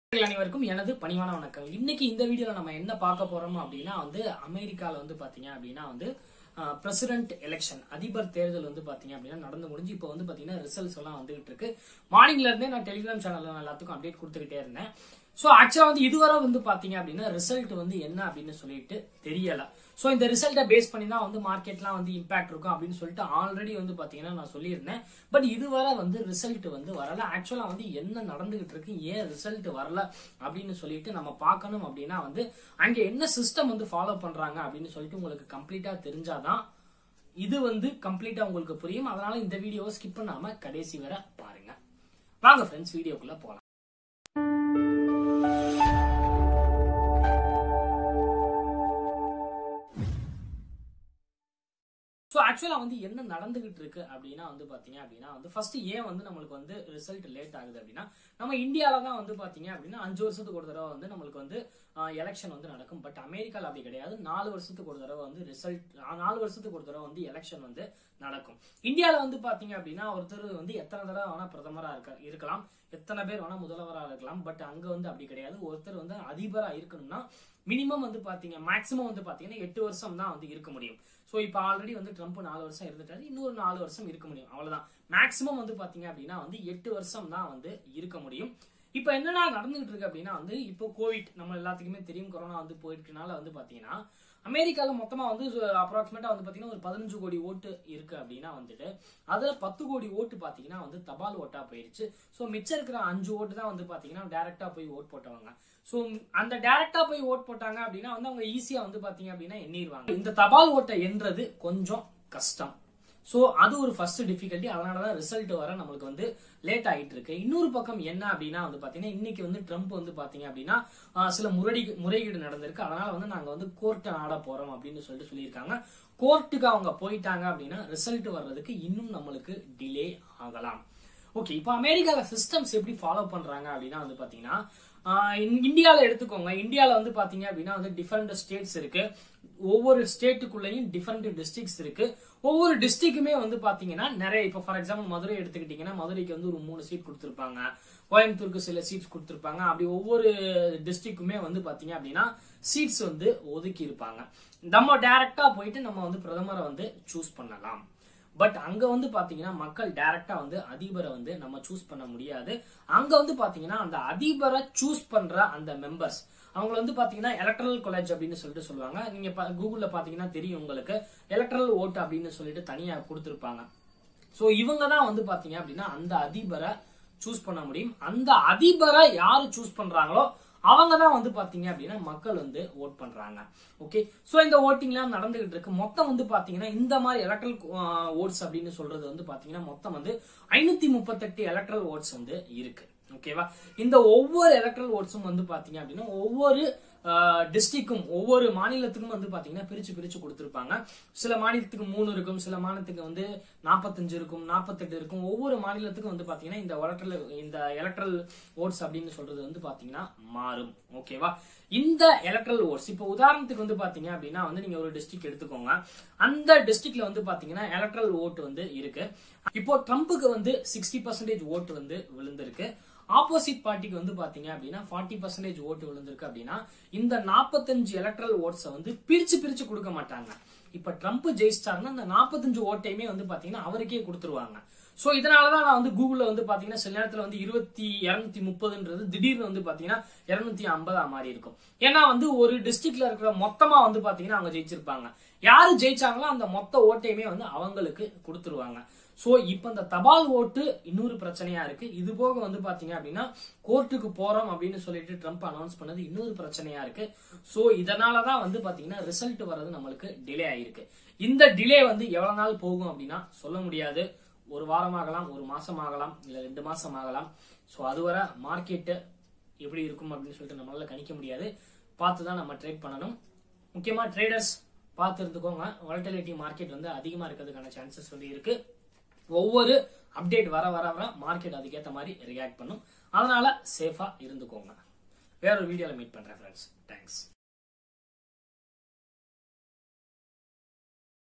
நேயர்கள் அனைவருக்கும் எனது பணிவான வணக்கம் இன்னைக்கு இந்த வீடியோல நம்ம என்ன பார்க்க போறோம் அப்படின்னா வந்து அமெரிக்கால வந்து பாத்தீங்க அப்படின்னா வந்து பிரசிடென்ட் எலெக்ஷன் அதிபர் தேர்தல் வந்து பாத்தீங்க அப்படின்னா நடந்து முடிஞ்சு இப்போ வந்து பாத்தீங்கன்னா ரிசல்ட்ஸ் எல்லாம் வந்துகிட்டு இருக்கு மார்னிங்ல இருந்தே நான் டெலிகிராம் சேனல்ல எல்லாத்துக்கும் அப்டேட் கொடுத்துக்கிட்டே இருந்தேன் ஸோ ஆக்சுவலா வந்து இதுவரை வந்து பாத்தீங்க அப்படின்னா ரிசல்ட் வந்து என்ன அப்படின்னு சொல்லிட்டு தெரியல ஸோ இந்த ரிசல்ட்டை பேஸ் பண்ணி தான் வந்து மார்க்கெட்லாம் வந்து இம்பாக்ட் இருக்கும் அப்படின்னு சொல்லிட்டு ஆல்ரெடி வந்து பாத்தீங்கன்னா நான் சொல்லியிருந்தேன் பட் இதுவரை வந்து ரிசல்ட் வந்து வரல ஆக்சுவலா வந்து என்ன நடந்துகிட்டு இருக்கு ஏன் ரிசல்ட் வரல அப்படின்னு சொல்லிட்டு நம்ம பார்க்கணும் அப்படின்னா வந்து அங்க என்ன சிஸ்டம் வந்து ஃபாலோ பண்றாங்க அப்படின்னு சொல்லிட்டு உங்களுக்கு கம்ப்ளீட்டா தெரிஞ்சாதான் இது வந்து கம்ப்ளீட்டா உங்களுக்கு புரியும் அதனால இந்த வீடியோவை ஸ்கிப் பண்ணாம கடைசி வரை பாருங்க வாங்க ஃப்ரெண்ட்ஸ் வீடியோக்குள்ள போலாம் ஸோ ஆக்சுவலாக வந்து என்ன நடந்துகிட்டு இருக்கு அப்படின்னா வந்து பார்த்தீங்க அப்படின்னா வந்து ஃபர்ஸ்ட் ஏன் வந்து நம்மளுக்கு வந்து ரிசல்ட் லேட் ஆகுது அப்படின்னா நம்ம இந்தியாவில தான் வந்து பார்த்தீங்க அப்படின்னா அஞ்சு வருஷத்துக்கு ஒரு தடவை வந்து நம்மளுக்கு வந்து எலெக்ஷன் வந்து நடக்கும் பட் அமெரிக்காவில் அப்படி கிடையாது நாலு வருஷத்துக்கு ஒரு தடவை வந்து ரிசல்ட் நாலு வருஷத்துக்கு ஒரு தடவை வந்து எலெக்ஷன் வந்து நடக்கும் இந்தியாவில் வந்து பார்த்தீங்க அப்படின்னா ஒருத்தர் வந்து எத்தனை தடவை வேணா பிரதமராக இருக்க இருக்கலாம் எத்தனை பேர் வேணா முதல்வராக இருக்கலாம் பட் அங்கே வந்து அப்படி கிடையாது ஒருத்தர் வந்து அதிபராக இருக்கணும்னா மினிமம் வந்து பாத்தீங்க மேக்ஸிமம் வந்து பாத்தீங்கன்னா எட்டு வருஷம் தான் வந்து இருக்க முடியும் ஸோ இப்போ ஆல்ரெடி வந்து ட்ரம்ப் நாலு வருஷம் இருந்துட்டாரு இன்னொரு நாலு வருஷம் இருக்க முடியும் அவ்வளவுதான் மேக்ஸிமம் வந்து பாத்தீங்க அப்படின்னா வந்து எட்டு வருஷம் தான் வந்து இருக்க முடியும் இப்போ என்னடா நடந்துகிட்டு இருக்கு அப்படின்னா வந்து இப்போ கோவிட் நம்ம எல்லாத்துக்குமே தெரியும் கொரோனா வந்து போயிருக்கனால வந்து பாத்தீங்கன்னா அமெரிக்கால மொத்தமா வந்து அப்ராக்சிமேட்டா வந்து பாத்தீங்கன்னா ஒரு பதினஞ்சு கோடி ஓட்டு இருக்கு அப்படின்னா வந்துட்டு அதுல பத்து கோடி ஓட்டு பாத்தீங்கன்னா வந்து தபால் ஓட்டா போயிருச்சு ஸோ மிச்சம் இருக்கிற அஞ்சு ஓட்டு தான் வந்து பாத்தீங்கன்னா டைரக்டா போய் ஓட் போட்டவங்க ஸோ அந்த டைரக்டா போய் ஓட் போட்டாங்க அப்படின்னா வந்து அவங்க ஈஸியா வந்து பாத்தீங்க அப்படின்னா எண்ணிடுவாங்க இந்த தபால் ஓட்டை எண்றது கொஞ்சம் கஷ்டம் ஸோ அது ஒரு ஃபர்ஸ்ட் டிஃபிகல்ட்டி அதனால தான் ரிசல்ட் வர நம்மளுக்கு வந்து லேட் ஆகிட்டு இருக்கு இன்னொரு பக்கம் என்ன அப்படின்னா வந்து பாத்தீங்கன்னா இன்னைக்கு வந்து ட்ரம்ப் வந்து பாத்தீங்க அப்படின்னா சில முரடி முறைகேடு நடந்திருக்கு அதனால வந்து நாங்க வந்து கோர்ட்டை ஆட போறோம் அப்படின்னு சொல்லிட்டு சொல்லியிருக்காங்க கோர்ட்டுக்கு அவங்க போயிட்டாங்க அப்படின்னா ரிசல்ட் வர்றதுக்கு இன்னும் நம்மளுக்கு டிலே ஆகலாம் ஓகே இப்போ அமெரிக்கால சிஸ்டம்ஸ் எப்படி ஃபாலோ பண்றாங்க அப்படின்னா வந்து பாத்தீங்கன்னா இந்தியாவில் எடுத்துக்கோங்க இந்தியாவில் வந்து பாத்தீங்க அப்படின்னா வந்து டிஃப்ரெண்ட் ஸ்டேட்ஸ் இருக்கு ஒவ்வொரு ஸ்டேட்டுக்குள்ளேயும் டிஃப்ரெண்ட் டிஸ்ட்ரிக்ஸ் இருக்கு ஒவ்வொரு டிஸ்ட்ரிக்ட்டுமே வந்து பாத்தீங்கன்னா நிறைய இப்போ ஃபார் எக்ஸாம்பிள் மதுரை எடுத்துக்கிட்டீங்கன்னா மதுரைக்கு வந்து ஒரு மூணு சீட் கொடுத்துருப்பாங்க கோயம்புத்தூருக்கு சில சீட்ஸ் கொடுத்துருப்பாங்க அப்படி ஒவ்வொரு டிஸ்ட்ரிக்ட்டுமே வந்து பாத்தீங்க அப்படின்னா சீட்ஸ் வந்து ஒதுக்கி இருப்பாங்க நம்ம டைரக்டா போயிட்டு நம்ம வந்து பிரதமரை வந்து சூஸ் பண்ணலாம் பட் அங்க வந்து பாத்தீங்கன்னா மக்கள் டைரக்டா வந்து அதிபரை வந்து நம்ம சூஸ் பண்ண முடியாது அங்க வந்து பாத்தீங்கன்னா அந்த அதிபரை சூஸ் பண்ற அந்த மெம்பர்ஸ் அவங்க வந்து பாத்தீங்கன்னா எலக்ட்ரல் காலேஜ் அப்படின்னு சொல்லிட்டு சொல்லுவாங்க நீங்க கூகுள்ல பாத்தீங்கன்னா தெரியும் உங்களுக்கு எலக்ட்ரல் ஓட்டு அப்படின்னு சொல்லிட்டு தனியா கொடுத்துருப்பாங்க சோ இவங்க தான் வந்து பாத்தீங்க அப்படின்னா அந்த அதிபரை சூஸ் பண்ண முடியும் அந்த அதிபரை யாரு சூஸ் பண்றாங்களோ அவங்க தான் வந்து பாத்தீங்க அப்படின்னா மக்கள் வந்து ஓட் பண்றாங்க ஓகே சோ இந்த ஓட்டிங்லாம் நடந்துகிட்டு இருக்கு மொத்தம் வந்து பாத்தீங்கன்னா இந்த மாதிரி எலக்ட்ரல் ஓட்ஸ் அப்படின்னு சொல்றது வந்து பாத்தீங்கன்னா மொத்தம் வந்து ஐநூத்தி முப்பத்தெட்டு எலக்ட்ரல் ஓட்ஸ் வந்து இருக்கு ஓகேவா இந்த ஒவ்வொரு எலக்ட்ரல் ஓட்ஸும் வந்து பாத்தீங்க அப்படின்னா ஒவ்வொரு டிஸ்ட்ரிக்டும் ஒவ்வொரு மாநிலத்துக்கும் வந்து பாத்தீங்கன்னா பிரிச்சு பிரிச்சு கொடுத்துருப்பாங்க சில மாநிலத்துக்கு மூணு இருக்கும் சில மாநிலத்துக்கு வந்து நாற்பத்தஞ்சு இருக்கும் நாற்பத்தெட்டு இருக்கும் ஒவ்வொரு மாநிலத்துக்கும் வந்து பாத்தீங்கன்னா இந்த எலக்ட்ரல் இந்த எலக்ட்ரல் ஓட்ஸ் அப்படின்னு சொல்றது வந்து பாத்தீங்கன்னா மாறும் ஓகேவா இந்த எலக்ட்ரல் ஓட்ஸ் இப்போ உதாரணத்துக்கு வந்து பாத்தீங்க அப்படின்னா வந்து நீங்க ஒரு டிஸ்ட்ரிக்ட் எடுத்துக்கோங்க அந்த டிஸ்ட்ரிக்ட்ல வந்து பாத்தீங்கன்னா எலக்ட்ரல் ஓட்டு வந்து இருக்கு இப்போ ட்ரம்ப்புக்கு வந்து சிக்ஸ்டி பர்சன்டேஜ் ஓட்டு வந்து விழுந்திருக்கு ஆப்போசிட் பார்ட்டிக்கு வந்து பாத்தீங்க அப்படின்னா ஃபார்ட்டி பர்சன்டேஜ் ஓட்டு விழுந்திருக்கு அப்படின்னா இந்த நாற்பத்தஞ்சு எலக்ட்ரல் ஓட்ஸை வந்து பிரிச்சு பிரிச்சு கொடுக்க மாட்டாங்க இப்ப ட்ரம்ப் ஜெயிச்சிட்டாருன்னா அந்த நாற்பத்தஞ்சு ஓட்டையுமே வந்து பாத்தீங்கன்னா அவருக்கே கொடுத்துருவாங்க சோ இதனாலதான் நான் வந்து கூகுள்ல வந்து பாத்தீங்கன்னா சில நேரத்துல வந்து இருபத்தி இருநூத்தி முப்பதுன்றது திடீர்னு வந்து பாத்தீங்கன்னா இருநூத்தி ஐம்பதா மாறி இருக்கும் ஏன்னா வந்து ஒரு டிஸ்ட்ரிக்ட்ல இருக்கிற மொத்தமா வந்து பாத்தீங்கன்னா அவங்க ஜெயிச்சிருப்பாங்க யாரு ஜெயிச்சாங்களோ அந்த மொத்த ஓட்டையுமே வந்து அவங்களுக்கு கொடுத்துருவாங்க சோ இப்ப இந்த தபால் ஓட்டு இன்னொரு பிரச்சனையா இருக்கு இது போக வந்து பாத்தீங்க அப்படின்னா கோர்ட்டுக்கு போறோம் அப்படின்னு சொல்லிட்டு ட்ரம்ப் அனௌன்ஸ் பண்ணது இன்னொரு பிரச்சனையா இருக்கு சோ இதனாலதான் வந்து பாத்தீங்கன்னா ரிசல்ட் வர்றது நம்மளுக்கு டிலே ஆயிருக்கு இந்த டிலே வந்து எவ்வளவு நாள் போகும் அப்படின்னா சொல்ல முடியாது ஒரு வாரம் ஆகலாம் ஒரு மாசம் ஆகலாம் இல்ல ரெண்டு மாசம் ஆகலாம் சோ அதுவரை மார்க்கெட்டு எப்படி இருக்கும் அப்படின்னு சொல்லிட்டு நம்மளால கணிக்க முடியாது பார்த்து தான் நம்ம ட்ரேட் பண்ணணும் முக்கியமா ட்ரேடர்ஸ் பார்த்து இருந்துக்கோங்க வால்டிலிட்டி மார்க்கெட் வந்து அதிகமா இருக்கிறதுக்கான சான்சஸ் வந்து இருக்கு ஒவ்வொரு அப்டேட் வர வர வர மார்க்கெட் அதுக்கேற்ற மாதிரி ரியாக்ட் பண்ணும் அதனால சேஃபா இருந்துக்கோங்க வேற ஒரு வீடியோல மீட் பண்றேன் ஃப்ரெண்ட்ஸ் தேங்க்ஸ்